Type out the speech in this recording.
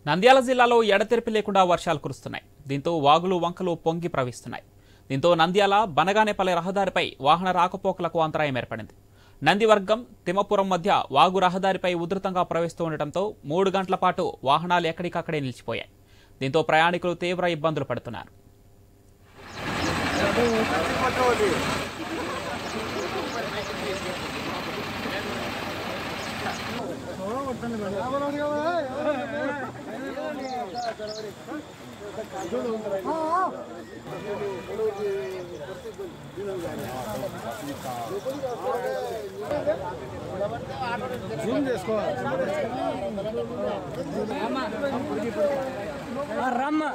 నంద్యాల జిల్లాలో ఎడతెరిపి లేకుండా వర్షాలు కురుస్తున్నాయి దీంతో వాగులు వంకలు పొంగి ప్రవహిస్తున్నాయి దీంతో నంద్యాల బనగానేపల్లి రహదారిపై వాహన రాకపోకలకు అంతరాయం ఏర్పడింది నందివర్గం తిమ్మపురం మధ్య వాగు రహదారిపై ఉధృతంగా ప్రవహిస్తూ ఉండటంతో మూడు గంటల పాటు వాహనాలు ఎక్కడికక్కడే నిలిచిపోయాయి దీంతో ప్రయాణికులు తీవ్ర ఇబ్బందులు పడుతున్నారు జూమ్ చేసుకోవాలి రమ్మ